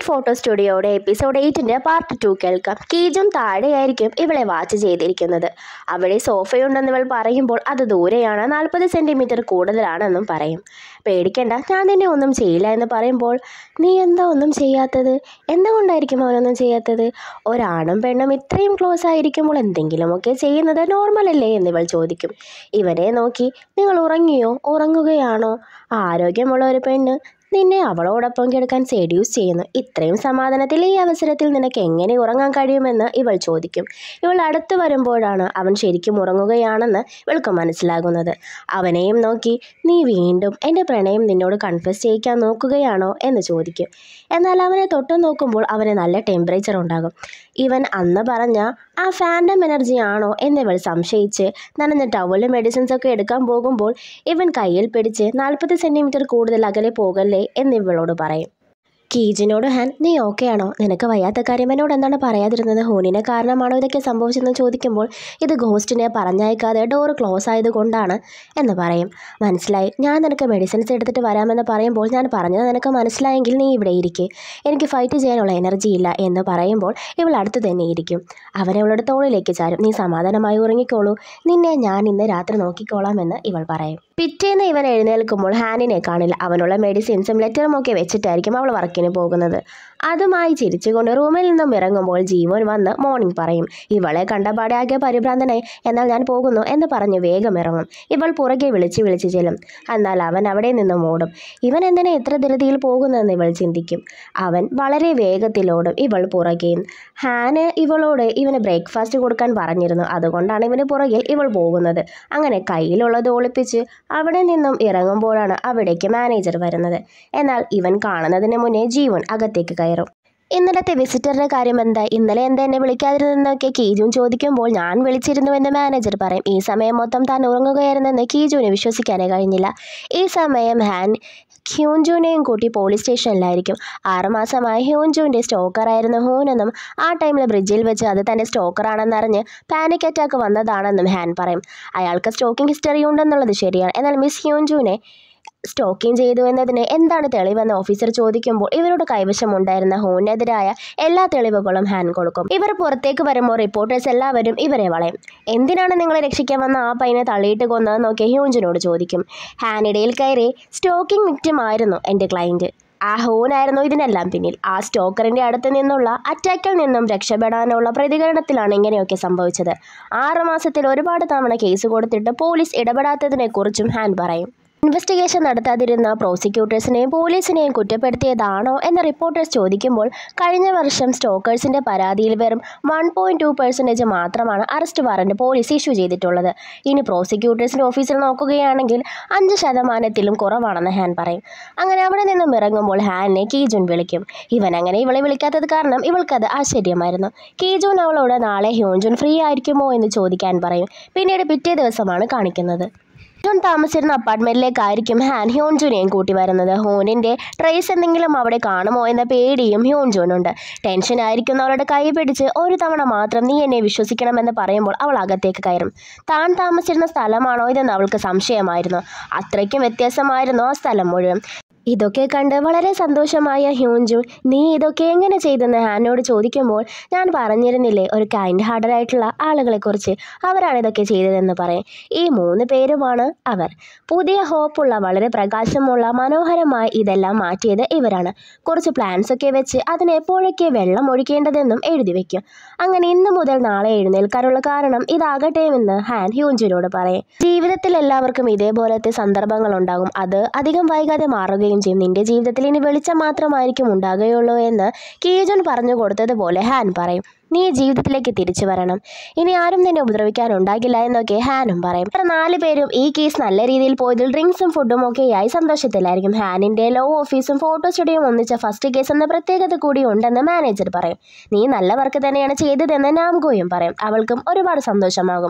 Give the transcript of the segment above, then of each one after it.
night photo സ്റ്റുഡിയോയുടെ episode എയ്റ്റിൻ്റെ part two കേൾക്കാം കീജും താഴെയായിരിക്കും ഇവളെ വാച്ച് ചെയ്തിരിക്കുന്നത് അവിടെ സോഫയുണ്ടെന്ന് ഇവൾ പറയുമ്പോൾ അത് ദൂരെയാണ് നാൽപ്പത് സെൻറ്റിമീറ്റർ കൂടുതലാണെന്നും പറയും പേടിക്കണ്ട ഞാൻ നിന്നെ ഒന്നും ചെയ്യില്ല എന്ന് പറയുമ്പോൾ നീ എന്താ ഒന്നും ചെയ്യാത്തത് എന്തുകൊണ്ടായിരിക്കും അവനൊന്നും ചെയ്യാത്തത് ഒരാണും പെണ്ണും ഇത്രയും ക്ലോസ് ആയിരിക്കുമ്പോൾ എന്തെങ്കിലുമൊക്കെ ചെയ്യുന്നത് നോർമൽ അല്ലേ എന്ന് ഇവൾ ചോദിക്കും ഇവനെ നോക്കി നിങ്ങൾ ഉറങ്ങിയോ ഉറങ്ങുകയാണോ ആരോഗ്യമുള്ള ഒരു പെണ്ണ് നിന്നെ അവളോടൊപ്പം കിടക്കാൻ സെഡ്യൂസ് ചെയ്യുന്നു ഇത്രയും സമാധാനത്തിൽ ഈ അവസരത്തിൽ നിനക്ക് എങ്ങനെ ഉറങ്ങാൻ കഴിയുമെന്ന് ഇവൾ ചോദിക്കും ഇവൾ അടുത്ത് വരുമ്പോഴാണ് അവൻ ശരിക്കും ഉറങ്ങുകയാണെന്ന് ഇവൾക്ക് മനസ്സിലാകുന്നത് അവനെയും നോക്കി നീ വീണ്ടും എൻ്റെ പ്രണയം നിന്നോട് കൺഫ്യസ് ചെയ്യിക്കാൻ നോക്കുകയാണോ എന്ന് ചോദിക്കും എന്നാൽ അവനെ തൊട്ടു നോക്കുമ്പോൾ അവന് നല്ല ടെമ്പറേച്ചർ ഉണ്ടാകും ഇവൻ അന്ന് പറഞ്ഞ ആ ഫാൻഡം എനർജി ആണോ എന്നിവൾ സംശയിച്ച് നനഞ്ഞ ടവല് മെഡിസിൻസ് ഒക്കെ എടുക്കാൻ പോകുമ്പോൾ ഇവൻ കയ്യിൽ പിടിച്ച് നാൽപ്പത് സെൻറ്റിമീറ്റർ കൂടുതൽ അകലെ പോകല്ലേ എന്നിവളോട് പറയും കീജിനോട് ഹാൻ നീ ഓക്കെ ആണോ നിനക്ക് വയ്യാത്ത കാര്യം എന്നോട് എന്താണ് പറയാതിരുന്നത് ഹൂനിനെ കാരണമാണോ ഇതൊക്കെ സംഭവിച്ചതെന്ന് ചോദിക്കുമ്പോൾ ഇത് ഗോസ്റ്റിനെ പറഞ്ഞയക്കാതെ ഡോർ ക്ലോസ് ആയതുകൊണ്ടാണ് എന്ന് പറയും മനസ്സിലായി ഞാൻ നിനക്ക് മെഡിസിൻസ് എടുത്തിട്ട് വരാമെന്ന് പറയുമ്പോൾ ഞാൻ പറഞ്ഞത് നിനക്ക് മനസ്സിലായെങ്കിൽ നീ ഇവിടെ ഇരിക്കെ എനിക്ക് ഫൈറ്റ് ചെയ്യാനുള്ള എനർജി ഇല്ല എന്ന് പറയുമ്പോൾ ഇവൾ അടുത്ത് തന്നെ ഇരിക്കും അവൻ അവളുടെ തോളിലേക്ക് ചാരും നീ സമാധാനമായി ഉറങ്ങിക്കോളൂ നിന്നെ ഞാൻ ഇന്ന് രാത്രി നോക്കിക്കോളാം എന്ന് ഇവൾ പറയും പിറ്റേന്ന് ഇവൻ എഴുന്നേൽക്കുമ്പോൾ ഹാനിനെ കാണില്ല അവനുള്ള മെഡിസിൻസും ലെറ്ററും ഒക്കെ വെച്ചിട്ടായിരിക്കും അവൾ വർക്കിന് പോകുന്നത് അതുമായി ചിരിച്ചുകൊണ്ട് റൂമിൽ നിന്നും ഇറങ്ങുമ്പോൾ ജീവൻ വന്ന് മോർണിംഗ് പറയും ഇവളെ കണ്ടപാടെ ആകെ പരിഭ്രാന്തനായി എന്നാൽ ഞാൻ പോകുന്നു എന്ന് പറഞ്ഞ് വേഗം ഇറങ്ങും ഇവൾ പുറകെ വിളിച്ച് വിളിച്ച് ചെല്ലും എന്നാൽ അവൻ അവിടെ നിന്നും ഓടും ഇവൻ എന്തിനാ ഇത്ര ധൃതിയിൽ പോകുന്നതെന്ന് ഇവൾ ചിന്തിക്കും അവൻ വളരെ വേഗത്തിലോടും ഇവൾ പുറകെയും ഹാന് ഇവളോട് ഇവന് ബ്രേക്ക്ഫാസ്റ്റ് കൊടുക്കാൻ പറഞ്ഞിരുന്നു അതുകൊണ്ടാണ് ഇവന് പുറകിൽ ഇവൾ പോകുന്നത് അങ്ങനെ കയ്യിലുള്ളത് ഒളിപ്പിച്ച് അവിടെ നിന്നും ഇറങ്ങുമ്പോഴാണ് അവിടേക്ക് മാനേജർ വരുന്നത് എന്നാൽ ഇവൻ കാണുന്നതിന് മുന്നേ ജീവൻ അകത്തേക്ക് കയറും ഇന്നലത്തെ വിസിറ്ററുടെ കാര്യം എന്താ ഇന്നലെ എന്താ എന്നെ വിളിക്കാതിരുന്നതെന്നൊക്കെ കീജുൻ ചോദിക്കുമ്പോൾ ഞാൻ വിളിച്ചിരുന്നുവെന്ന് മാനേജർ പറയും ഈ സമയം മൊത്തം താൻ ഉറങ്ങുകയായിരുന്നെന്ന് കീജുവിന് വിശ്വസിക്കാനേ കഴിഞ്ഞില്ല ഈ സമയം ഹാൻ ഹ്യൂൻജുവിനെയും കൂട്ടി പോലീസ് സ്റ്റേഷനിലായിരിക്കും ആറുമാസമായി ഹ്യൂൻജുവിൻ്റെ സ്റ്റോക്കറായിരുന്നു ഹൂനെന്നും ആ ടൈമിൽ ബ്രിഡ്ജിൽ വെച്ച് അത് തൻ്റെ സ്റ്റോക്കറാണെന്നറിഞ്ഞ് പാനിക് അറ്റാക്ക് വന്നതാണെന്നും ഹാൻ പറയും അയാൾക്ക് സ്റ്റോക്കിംഗ് ഹിസ്റ്ററി ഉണ്ടെന്നുള്ളത് ശരിയാണ് എന്നാൽ മിസ് ഹ്യൂൻജുവിനെ സ്റ്റോക്കിംഗ് ചെയ്തു എന്നതിന് എന്താണ് തെളിവെന്ന് ഓഫീസർ ചോദിക്കുമ്പോൾ ഇവരുടെ കൈവശമുണ്ടായിരുന്ന ഹൂനെതിരായ എല്ലാ തെളിവുകളും ഹാൻ കൊടുക്കും ഇവർ പുറത്തേക്ക് വരുമ്പോൾ റിപ്പോർട്ടേഴ്സ് എല്ലാവരും ഇവരെ വളയും എന്തിനാണ് നിങ്ങളെ രക്ഷിക്കാൻ വന്ന ആ പയ്യനെ തള്ളിയിട്ട് കൊന്നതെന്ന് നോക്കി ഹ്യൂഞ്ചിനോട് ചോദിക്കും ഹാൻ ഇടയിൽ കയറി സ്റ്റോക്കിംഗ് വിക്റ്റിം ആയിരുന്നു എൻ്റെ ക്ലയൻറ്റ് ആ ഹൂനായിരുന്നു ഇതിനെല്ലാം പിന്നിൽ ആ സ്റ്റോക്കറിൻ്റെ അടുത്ത് നിന്നുള്ള അറ്റാക്കിൽ നിന്നും രക്ഷപ്പെടാനുള്ള പ്രതികരണത്തിലാണ് ഇങ്ങനെയൊക്കെ സംഭവിച്ചത് ആറ് മാസത്തിൽ ഒരുപാട് തവണ കേസ് കൊടുത്തിട്ട് പോലീസ് ഇടപെടാത്തതിനെക്കുറിച്ചും ഹാൻ പറയും ഇൻവെസ്റ്റിഗേഷൻ നടത്താതിരുന്ന പ്രോസിക്യൂട്ടേഴ്സിനെയും പോലീസിനെയും കുറ്റപ്പെടുത്തിയതാണോ എന്ന് റിപ്പോർട്ടേഴ്സ് ചോദിക്കുമ്പോൾ കഴിഞ്ഞ വർഷം സ്റ്റോക്കേഴ്സിന്റെ പരാതിയിൽ വെറും വൺ പോയിന്റ് ടു പെർസെൻറ്റേജ് മാത്രമാണ് അറസ്റ്റ് വാറന്റ് പോലീസ് ഇഷ്യൂ ചെയ്തിട്ടുള്ളത് ഇനി പ്രോസിക്യൂട്ടേഴ്സിന്റെ ഓഫീസിൽ നോക്കുകയാണെങ്കിൽ അഞ്ച് ശതമാനത്തിലും കുറവാണെന്ന് ഹാൻ പറയും അങ്ങനെ അവിടെ നിന്നും ഇറങ്ങുമ്പോൾ ഹാനെ കീജുൻ വിളിക്കും ഇവൻ അങ്ങനെ ഇവളെ വിളിക്കാത്തത് കാരണം ഇവൾക്കത് ആശ്ചര്യമായിരുന്നു കീജുൻ അവളോട് നാളെ ഹ്യൂൻജുൻ ഫ്രീ ആയിരിക്കുമോ എന്ന് ചോദിക്കാൻ പറയും പിന്നീട് പിറ്റേ ദിവസമാണ് കാണിക്കുന്നത് ജോൺ താമസിച്ചിരുന്ന അപ്പാർട്ട്മെന്റിലേക്കായിരിക്കും ഹാൻ ഹ്യോൺജുനെയും കൂട്ടി വരുന്നത് ഹോണിന്റെ ട്രേസ് എന്തെങ്കിലും അവിടെ കാണുമോ എന്ന പേടിയും ഹ്യോൺജുനുണ്ട് ടെൻഷൻ ആയിരിക്കുന്ന അവളുടെ കൈ പിടിച്ച് ഒരു തവണ മാത്രം നീ എന്നെ വിശ്വസിക്കണമെന്ന് പറയുമ്പോൾ അവൾ അകത്തേക്ക് കയറും താൻ താമസിച്ചിരുന്ന സ്ഥലമാണോ ഇതെന്ന് അവൾക്ക് സംശയമായിരുന്നു അത്രയ്ക്കും വ്യത്യാസമായിരുന്നു ആ സ്ഥലം മുഴുവൻ ഇതൊക്കെ കണ്ട് വളരെ സന്തോഷമായ ഹ്യൂൻജു നീ ഇതൊക്കെ എങ്ങനെ ചെയ്തെന്ന് ഹാനോട് ചോദിക്കുമ്പോൾ ഞാൻ പറഞ്ഞിരുന്നില്ലേ ഒരു കൈൻഡ് ഹാർഡഡ് ആയിട്ടുള്ള ആളുകളെക്കുറിച്ച് അവരാണ് ഇതൊക്കെ ചെയ്തതെന്ന് പറയും ഈ മൂന്ന് പേരുമാണ് അവർ പുതിയ ഹോപ്പുള്ള വളരെ പ്രകാശമുള്ള മനോഹരമായി ഇതെല്ലാം മാറ്റിയത് ഇവരാണ് കുറച്ച് പ്ലാൻസ് ഒക്കെ വെച്ച് അതിന് എപ്പോഴൊക്കെ വെള്ളം ഒഴിക്കേണ്ടതെന്നും എഴുതി വെക്കും അങ്ങനെ ഇന്ന് മുതൽ നാളെ എഴുന്നേൽക്കാനുള്ള കാരണം ഇതാകട്ടെ എന്ന് ഹാൻ ഹ്യൂൻജുനോട് പറയും ജീവിതത്തിൽ എല്ലാവർക്കും ഇതേപോലത്തെ സന്ദർഭങ്ങൾ ഉണ്ടാകും അത് അധികം വൈകാതെ മാറുകയും ചെയ്യും നിന്റെ ജീവിതത്തിൽ ഇനി വെളിച്ചം മാത്രമായിരിക്കും ഉണ്ടാകുകയുള്ളൂ എന്ന് കീജുൻ പറഞ്ഞു കൊടുത്തതുപോലെ ഹാൻ പറയും നീ ജീവിതത്തിലേക്ക് തിരിച്ചു വരണം ഇനി ആരും നിന്നെ ഉപദ്രവിക്കാനുണ്ടാകില്ല എന്നൊക്കെ ഹാനും പറയും ഇത്ര നാല് പേരും ഈ കേസ് നല്ല രീതിയിൽ പോയതിൽ ഡ്രിങ്ക്സും ഫുഡും ഒക്കെയായി സന്തോഷത്തിലായിരിക്കും ഹാനിന്റെ ലോ ഓഫീസും ഫോട്ടോ സ്റ്റുഡിയോയും ഒന്നിച്ച ഫസ്റ്റ് കേസ് എന്ന പ്രത്യേകത കൂടി ഉണ്ടെന്ന് മാനേജർ പറയും നീ നല്ല വർക്ക് തന്നെയാണ് ചെയ്തതെന്ന് നാംഗോയും പറയും അവൾക്കും ഒരുപാട് സന്തോഷമാകും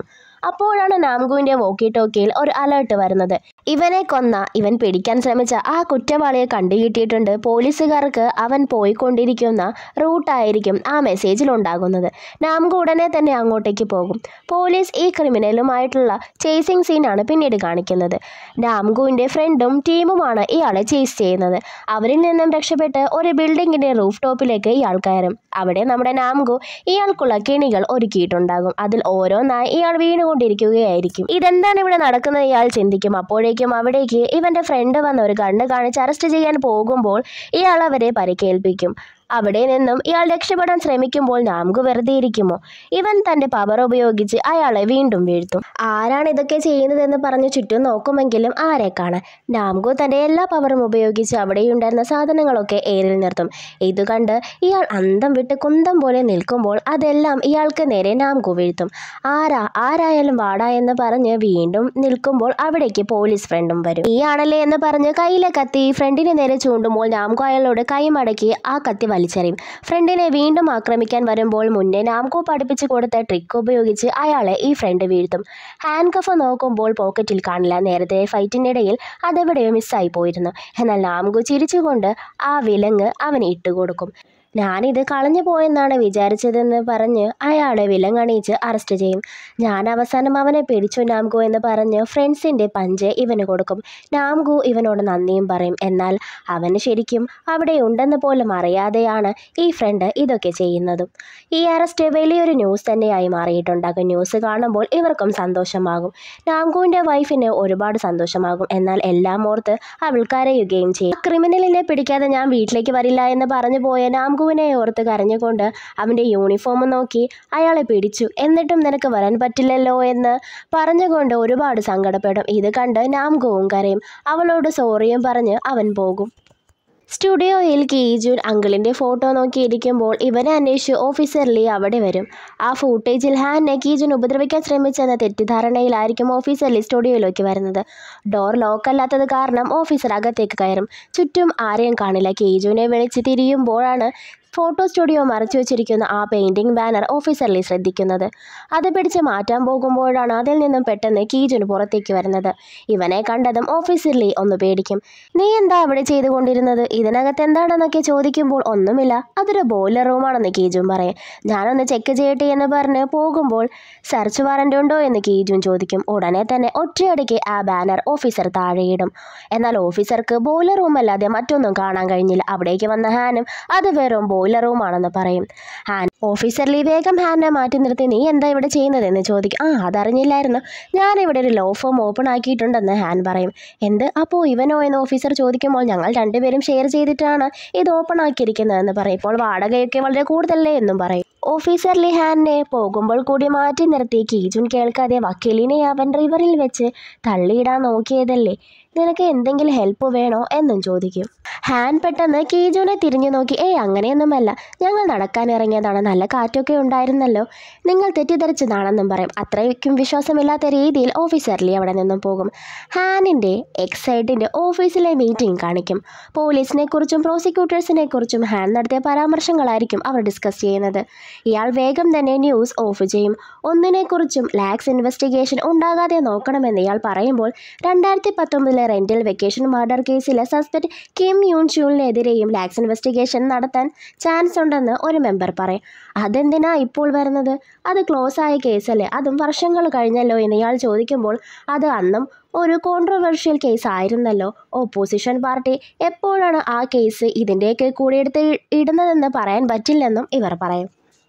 അപ്പോഴാണ് നാംഗുവിൻ്റെ വോക്കി ടോക്കിയിൽ ഒരു അലേർട്ട് വരുന്നത് ഇവനെ കൊന്ന ഇവൻ പിടിക്കാൻ ശ്രമിച്ച ആ കുറ്റവാളിയെ കണ്ടുകിട്ടിയിട്ടുണ്ട് പോലീസുകാർക്ക് അവൻ പോയിക്കൊണ്ടിരിക്കുന്ന റൂട്ടായിരിക്കും ആ മെസ്സേജിൽ ഉണ്ടാകുന്നത് നാംഗു ഉടനെ തന്നെ അങ്ങോട്ടേക്ക് പോകും പോലീസ് ഈ ക്രിമിനലുമായിട്ടുള്ള ചേസിങ് സീനാണ് പിന്നീട് കാണിക്കുന്നത് നാംഗുവിൻ്റെ ഫ്രണ്ടും ടീമുമാണ് ഇയാളെ ചേസ് ചെയ്യുന്നത് അവരിൽ നിന്നും രക്ഷപ്പെട്ട് ഒരു ബിൽഡിങ്ങിൻ്റെ റൂഫ് ടോപ്പിലേക്ക് ഇയാൾ കയറും അവിടെ നമ്മുടെ നാംഗു ഇയാൾക്കുള്ള കെണികൾ ഒരുക്കിയിട്ടുണ്ടാകും അതിൽ ഓരോന്നായി ഇയാൾ വീണുകൊണ്ടിരിക്കുകയായിരിക്കും ഇതെന്താണ് ഇവിടെ നടക്കുന്നത് ഇയാൾ ചിന്തിക്കും അപ്പോഴേക്കും അവിടേക്ക് ഇവന്റെ ഫ്രണ്ട് വന്ന് ഒരു കണ്ണ് കാണിച്ച് അറസ്റ്റ് ചെയ്യാൻ പോകുമ്പോൾ ഇയാൾ അവരെ പരിക്കേൽപ്പിക്കും അവിടെ നിന്നും ഇയാൾ രക്ഷപ്പെടാൻ ശ്രമിക്കുമ്പോൾ നാംഗു വെറുതെ ഇരിക്കുമോ ഇവൻ തന്റെ പവർ ഉപയോഗിച്ച് അയാളെ വീണ്ടും വീഴ്ത്തും ആരാണ് ഇതൊക്കെ ചെയ്യുന്നതെന്ന് പറഞ്ഞ് ചുറ്റും നോക്കുമെങ്കിലും ആരെ കാണാൻ നാംഗു തന്റെ എല്ലാ പവറും ഉപയോഗിച്ച് അവിടെയുണ്ടായിരുന്ന സാധനങ്ങളൊക്കെ ഏറിൽ നിർത്തും ഇത് കണ്ട് ഇയാൾ അന്തം വിട്ട് കുന്തം പോലെ നിൽക്കുമ്പോൾ അതെല്ലാം ഇയാൾക്ക് നേരെ നാംഗു വീഴ്ത്തും ആരാ ആരായാലും വാടാ എന്ന് പറഞ്ഞ് വീണ്ടും നിൽക്കുമ്പോൾ അവിടേക്ക് പോലീസ് ഫ്രണ്ടും വരും നീയാണല്ലേ എന്ന് പറഞ്ഞ് കയ്യിലെ കത്തി ഫ്രണ്ടിന് നേരെ ചൂണ്ടുമ്പോൾ നാംകോ അയാളോട് കൈ മടക്കി ആ കത്തി വലിച്ചെറിയും ഫ്രണ്ടിനെ വീണ്ടും ആക്രമിക്കാൻ വരുമ്പോൾ മുന്നേ നാംകോ പഠിപ്പിച്ചു കൊടുത്ത ട്രിക്ക് ഉപയോഗിച്ച് അയാളെ ഈ ഫ്രണ്ട് വീഴ്ത്തും ഹാൻഡ് കഫ് നോക്കുമ്പോൾ പോക്കറ്റിൽ കാണില്ല നേരത്തെ ഫൈറ്റിനിടയിൽ അതെവിടെയോ മിസ്സായി പോയിരുന്നു എന്നാൽ നാംകു ചിരിച്ചുകൊണ്ട് ആ വിലങ്ങ് അവന് ഇട്ടുകൊടുക്കും ഞാനിത് കളഞ്ഞു പോയെന്നാണ് വിചാരിച്ചതെന്ന് പറഞ്ഞ് അയാളെ വിലങ്ങണിയിച്ച് അറസ്റ്റ് ചെയ്യും ഞാൻ അവസാനം അവനെ പിടിച്ചു നാംഗു എന്ന് പറഞ്ഞ് ഫ്രണ്ട്സിൻ്റെ പഞ്ച് ഇവന് കൊടുക്കും നാംഗു ഇവനോട് നന്ദിയും പറയും എന്നാൽ അവന് ശരിക്കും അവിടെ ഉണ്ടെന്ന് പോലും അറിയാതെയാണ് ഈ ഫ്രണ്ട് ഇതൊക്കെ ചെയ്യുന്നതും ഈ അറസ്റ്റ് വലിയൊരു ന്യൂസ് തന്നെയായി മാറിയിട്ടുണ്ടാകും ന്യൂസ് കാണുമ്പോൾ ഇവർക്കും സന്തോഷമാകും നാംഗുവിൻ്റെ വൈഫിന് ഒരുപാട് സന്തോഷമാകും എന്നാൽ എല്ലാം ഓർത്ത് അവൾ കരയുകയും ചെയ്യും ക്രിമിനലിനെ പിടിക്കാതെ ഞാൻ വീട്ടിലേക്ക് വരില്ല എന്ന് പറഞ്ഞു പോയ നാംഗുവിനെ ഓർത്ത് കരഞ്ഞുകൊണ്ട് അവൻ്റെ യൂണിഫോം നോക്കി അയാളെ പിടിച്ചു എന്നിട്ടും നിനക്ക് വരാൻ പറ്റില്ലല്ലോ എന്ന് പറഞ്ഞുകൊണ്ട് ഒരുപാട് സങ്കടപ്പെടും ഇത് കണ്ട് നാംഗുവും കരയും അവളോട് സോറിയും പറഞ്ഞ് അവൻ പോകും സ്റ്റുഡിയോയിൽ കീജുൻ അങ്കിളിൻ്റെ ഫോട്ടോ നോക്കിയിരിക്കുമ്പോൾ ഇവനെ അന്വേഷിച്ച് ഓഫീസർ ലീ അവിടെ വരും ആ ഫൂട്ടേജിൽ ഹാനെ കീജുൻ ഉപദ്രവിക്കാൻ ശ്രമിച്ചെന്ന തെറ്റിദ്ധാരണയിലായിരിക്കും ഓഫീസർ ലീ സ്റ്റുഡിയോയിലേക്ക് വരുന്നത് ഡോർ ലോക്കല്ലാത്തത് കാരണം ഓഫീസർ അകത്തേക്ക് കയറും ചുറ്റും ആരെയും കാണില്ല കീജുനെ വിളിച്ച് തിരിയുമ്പോഴാണ് ഫോട്ടോ സ്റ്റുഡിയോ മറച്ചു വെച്ചിരിക്കുന്ന ആ പെയിൻറ്റിംഗ് ബാനർ ഓഫീസറിൽ ശ്രദ്ധിക്കുന്നത് അത് പിടിച്ച് മാറ്റാൻ പോകുമ്പോഴാണ് അതിൽ നിന്നും പെട്ടെന്ന് കീജുന് പുറത്തേക്ക് വരുന്നത് ഇവനെ കണ്ടതും ഓഫീസറിൽ ഒന്ന് പേടിക്കും നീ എന്താ അവിടെ ചെയ്തുകൊണ്ടിരുന്നത് ഇതിനകത്ത് എന്താണെന്നൊക്കെ ചോദിക്കുമ്പോൾ ഒന്നുമില്ല അതൊരു ബോയിലർ റൂമാണെന്ന് കീജുൻ പറയും ഞാനൊന്ന് ചെക്ക് ചെയ്യട്ടെ എന്ന് പറഞ്ഞ് പോകുമ്പോൾ സെർച്ച് വാറൻ്റ് ഉണ്ടോ എന്ന് കീജുൻ ചോദിക്കും ഉടനെ തന്നെ ഒറ്റയടിക്ക് ആ ബാനർ ഓഫീസർ താഴെയിടും എന്നാൽ ഓഫീസർക്ക് ബോയിലർ റൂം അല്ലാതെ മറ്റൊന്നും കാണാൻ കഴിഞ്ഞില്ല അവിടേക്ക് വന്ന ഹാനും അത് വെറും ബോയിലർ റൂമാണെന്ന് പറയും ഹാൻ ഓഫീസറിൽ വേഗം ഹാനെ മാറ്റി നിർത്തി നീ എന്താ ഇവിടെ ചെയ്യുന്നതെന്ന് ചോദിക്കും ആ അതറിഞ്ഞില്ലായിരുന്നു ഞാനിവിടെ ഒരു ലോ ഫോം ഓപ്പൺ ആക്കിയിട്ടുണ്ടെന്ന് ഹാൻ പറയും എന്ത് അപ്പോൾ ഇവനോ എന്ന് ഓഫീസർ ചോദിക്കുമ്പോൾ ഞങ്ങൾ രണ്ടുപേരും ഷെയർ ചെയ്തിട്ടാണ് ഇത് ഓപ്പൺ ആക്കിയിരിക്കുന്നതെന്ന് പറയും ഇപ്പോൾ വാടകയൊക്കെ വളരെ കൂടുതലല്ലേ എന്നും പറയും ഓഫീസർ ലിഹാനെ പോകുമ്പോൾ കൂടി മാറ്റി നിർത്തി കീജുൻ കേൾക്കാതെ വക്കീലിനെ അവൻ റിവറിൽ വെച്ച് തള്ളിയിടാൻ നോക്കിയതല്ലേ നിനക്ക് എന്തെങ്കിലും ഹെൽപ്പ് വേണോ എന്നും ചോദിക്കും ഹാൻ പെട്ടെന്ന് കീജുനെ തിരിഞ്ഞു നോക്കി ഏയ് അങ്ങനെയൊന്നുമല്ല ഞങ്ങൾ നടക്കാൻ ഇറങ്ങിയതാണ് നല്ല കാറ്റൊക്കെ ഉണ്ടായിരുന്നല്ലോ നിങ്ങൾ തെറ്റിദ്ധരിച്ചതാണെന്നും പറയും അത്രയ്ക്കും വിശ്വാസമില്ലാത്ത രീതിയിൽ ഓഫീസർലി അവിടെ നിന്നും പോകും ഹാനിൻ്റെ എക്സൈറ്റിൻ്റെ ഓഫീസിലെ മീറ്റിംഗ് കാണിക്കും പോലീസിനെ കുറിച്ചും പ്രോസിക്യൂട്ടേഴ്സിനെ കുറിച്ചും ഹാൻ നടത്തിയ പരാമർശങ്ങളായിരിക്കും അവർ ഡിസ്കസ് ചെയ്യുന്നത് ഇയാൾ വേഗം തന്നെ ന്യൂസ് ഓഫ് ചെയ്യും ഒന്നിനെക്കുറിച്ചും ലാക്സ് ഇൻവെസ്റ്റിഗേഷൻ ഉണ്ടാകാതെ നോക്കണമെന്ന് ഇയാൾ പറയുമ്പോൾ രണ്ടായിരത്തി പത്തൊമ്പതിലെ റെന്റൽ വെക്കേഷൻ മർഡർ കേസിലെ സസ്പെക്ട് കിം യൂൺ ഷൂലിനെതിരെയും ലാക്സ് ഇൻവെസ്റ്റിഗേഷൻ നടത്താൻ ചാൻസ് ഉണ്ടെന്ന് ഒരു മെമ്പർ പറയും അതെന്തിനാ ഇപ്പോൾ വരുന്നത് അത് ക്ലോസ് ആയ കേസല്ലേ അതും വർഷങ്ങൾ കഴിഞ്ഞല്ലോ എന്ന് ഇയാൾ ചോദിക്കുമ്പോൾ അത് അന്നും ഒരു കോൺട്രവേഴ്ഷ്യൽ കേസ് ആയിരുന്നല്ലോ ഓപ്പോസിഷൻ പാർട്ടി എപ്പോഴാണ് ആ കേസ് ഇതിൻ്റെയൊക്കെ കൂടെ എടുത്ത് ഇടുന്നതെന്ന് പറയാൻ പറ്റില്ലെന്നും ഇവർ പറയും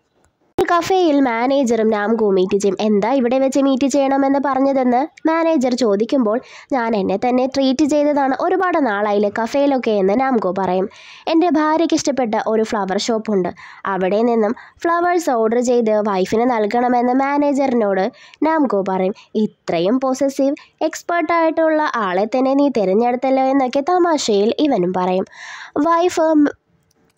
ഒരു കഫേയിൽ മാനേജറും നാംകു മീറ്റ് ചെയ്യും എന്താ ഇവിടെ വെച്ച് മീറ്റ് ചെയ്യണമെന്ന് പറഞ്ഞതെന്ന് മാനേജർ ചോദിക്കുമ്പോൾ ഞാൻ എന്നെ തന്നെ ട്രീറ്റ് ചെയ്തതാണ് ഒരുപാട് നാളായില്ലേ കഫേയിലൊക്കെ എന്ന് നാംകു പറയും എൻ്റെ ഭാര്യയ്ക്ക് ഇഷ്ടപ്പെട്ട ഒരു ഫ്ലവർ ഷോപ്പുണ്ട് അവിടെ നിന്നും ഫ്ലവേഴ്സ് ഓർഡർ ചെയ്ത് വൈഫിന് നൽകണമെന്ന് മാനേജറിനോട് നാംകു പറയും ഇത്രയും പോസസീവ് എക്സ്പേർട്ടായിട്ടുള്ള ആളെ തന്നെ നീ തിരഞ്ഞെടുത്തല്ലോ എന്നൊക്കെ തമാശയിൽ ഇവനും പറയും വൈഫ്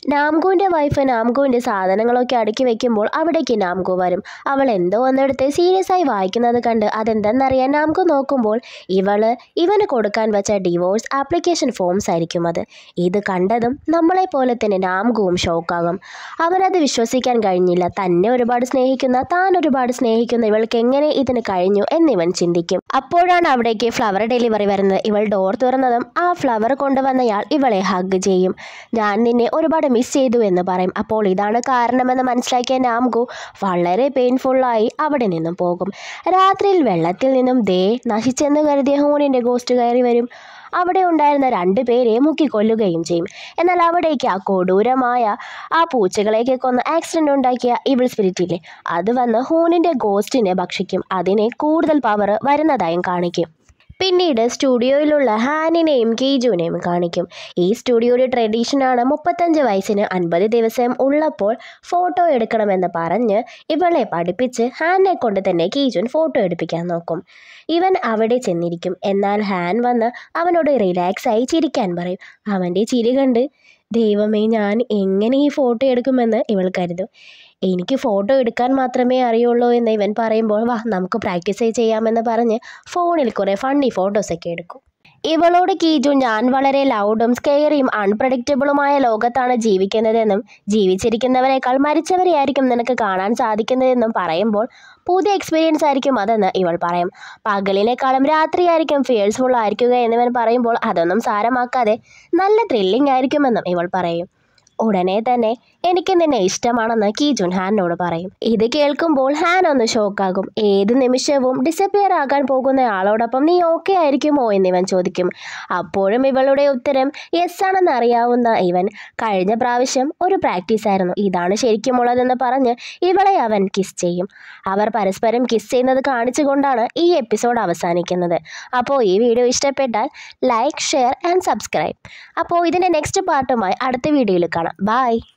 നാംകുവിൻ്റെ വൈഫ് നാംകുവിൻ്റെ സാധനങ്ങളൊക്കെ അടുക്കി വെക്കുമ്പോൾ അവിടേക്ക് നാംകു വരും അവൾ എന്തോ ഒന്നെടുത്ത് സീരിയസ് ആയി വായിക്കുന്നത് കണ്ട് അതെന്തെന്നറിയാൻ നാംകു നോക്കുമ്പോൾ ഇവള് ഇവന് കൊടുക്കാൻ വെച്ച ഡിവോഴ്സ് ആപ്ലിക്കേഷൻ ഫോംസ് ആയിരിക്കും അത് ഇത് കണ്ടതും നമ്മളെ പോലെ തന്നെ നാംകുവും ഷോക്കാകും അവനത് വിശ്വസിക്കാൻ കഴിഞ്ഞില്ല തന്നെ ഒരുപാട് സ്നേഹിക്കുന്ന താൻ ഒരുപാട് സ്നേഹിക്കുന്ന ഇവൾക്ക് എങ്ങനെ ഇതിന് കഴിഞ്ഞു എന്നിവൻ ചിന്തിക്കും അപ്പോഴാണ് അവിടേക്ക് ഫ്ലവർ ഡെലിവറി വരുന്നത് ഇവൾ ഡോർ തുറന്നതും ആ ഫ്ലവർ കൊണ്ടുവന്നയാൾ ഇവളെ ഹഗ് ചെയ്യും ഞാൻ നിന്നെ ഒരുപാട് മിസ് ചെയ്തു എന്ന് പറയും അപ്പോൾ ഇതാണ് കാരണമെന്ന് മനസ്സിലാക്കിയ നാംകു വളരെ പെയിൻഫുള്ളായി അവിടെ നിന്നും പോകും രാത്രിയിൽ വെള്ളത്തിൽ നിന്നും ദേ നശിച്ചെന്ന് കരുതിയ ഹൂണിൻ്റെ ഗോസ്റ്റ് കയറി വരും അവിടെ ഉണ്ടായിരുന്ന രണ്ട് പേരെ മുക്കിക്കൊല്ലുകയും ചെയ്യും എന്നാൽ അവിടേക്ക് ആ കൊടൂരമായ ആ പൂച്ചകളെയൊക്കെ കൊന്ന് ആക്സിഡന്റ് ഉണ്ടാക്കിയ ഇവിൾ സ്പിരിറ്റില്ലേ അത് വന്ന് ഹൂണിൻ്റെ ഗോസ്റ്റിനെ ഭക്ഷിക്കും അതിനെ കൂടുതൽ പവർ വരുന്നതായും കാണിക്കും പിന്നീട് സ്റ്റുഡിയോയിലുള്ള ഹാനിനെയും കീജുവിനെയും കാണിക്കും ഈ സ്റ്റുഡിയോയുടെ ട്രഡീഷനാണ് മുപ്പത്തഞ്ച് വയസ്സിന് അൻപത് ദിവസം ഉള്ളപ്പോൾ ഫോട്ടോ എടുക്കണമെന്ന് പറഞ്ഞ് ഇവളെ പഠിപ്പിച്ച് ഹാനെ കൊണ്ട് തന്നെ കീജുൻ ഫോട്ടോ എടുപ്പിക്കാൻ നോക്കും ഇവൻ അവിടെ ചെന്നിരിക്കും എന്നാൽ ഹാൻ വന്ന് അവനോട് റിലാക്സ് ആയി ചിരിക്കാൻ പറയും അവൻ്റെ ചിരി കണ്ട് ദൈവമേ ഞാൻ എങ്ങനെ ഈ ഫോട്ടോ എടുക്കുമെന്ന് ഇവൾ കരുതും എനിക്ക് ഫോട്ടോ എടുക്കാൻ മാത്രമേ അറിയുള്ളൂ എന്ന് ഇവൻ പറയുമ്പോൾ വാ നമുക്ക് പ്രാക്ടീസ് ചെയ്യാമെന്ന് പറഞ്ഞ് ഫോണിൽ കുറേ ഫണ്ണി ഫോട്ടോസൊക്കെ എടുക്കും ഇവളോട് കീജു ഞാൻ വളരെ ലൗഡും സ്കെയറിയും അൺപ്രഡിക്റ്റബിളുമായ ലോകത്താണ് ജീവിക്കുന്നതെന്നും ജീവിച്ചിരിക്കുന്നവരെക്കാൾ മരിച്ചവരെയായിരിക്കും നിനക്ക് കാണാൻ സാധിക്കുന്നതെന്നും പറയുമ്പോൾ പുതിയ എക്സ്പീരിയൻസ് ആയിരിക്കും അതെന്ന് ഇവൾ പറയും പകലിനേക്കാളും രാത്രിയായിരിക്കും ഫിയേഴ്സ്ഫുൾ ആയിരിക്കുക എന്നിവൻ പറയുമ്പോൾ അതൊന്നും സാരമാക്കാതെ നല്ല ത്രില്ലിംഗ് ആയിരിക്കുമെന്നും ഇവൾ പറയും ഉടനെ തന്നെ എനിക്ക് നിന്നെ ഇഷ്ടമാണെന്ന് കീജുൻ ഹാനോട് പറയും ഇത് കേൾക്കുമ്പോൾ ഹാൻ ഒന്ന് ഷോക്കാകും ഏത് നിമിഷവും ഡിസപ്പിയർ ആകാൻ പോകുന്ന ആളോടൊപ്പം നീ ഓക്കെ ആയിരിക്കുമോ എന്നിവൻ ചോദിക്കും അപ്പോഴും ഇവളുടെ ഉത്തരം യെസ് ആണെന്ന് അറിയാവുന്ന ഇവൻ കഴിഞ്ഞ പ്രാവശ്യം ഒരു പ്രാക്ടീസ് ആയിരുന്നു ഇതാണ് ശരിക്കുമുള്ളതെന്ന് പറഞ്ഞ് ഇവളെ അവൻ കിസ് ചെയ്യും അവർ പരസ്പരം കിസ് ചെയ്യുന്നത് കാണിച്ചുകൊണ്ടാണ് ഈ എപ്പിസോഡ് അവസാനിക്കുന്നത് അപ്പോൾ ഈ വീഡിയോ ഇഷ്ടപ്പെട്ടാൽ ലൈക്ക് ഷെയർ ആൻഡ് സബ്സ്ക്രൈബ് അപ്പോൾ ഇതിൻ്റെ നെക്സ്റ്റ് പാർട്ടുമായി അടുത്ത വീഡിയോയിൽ കാണാം ബായ്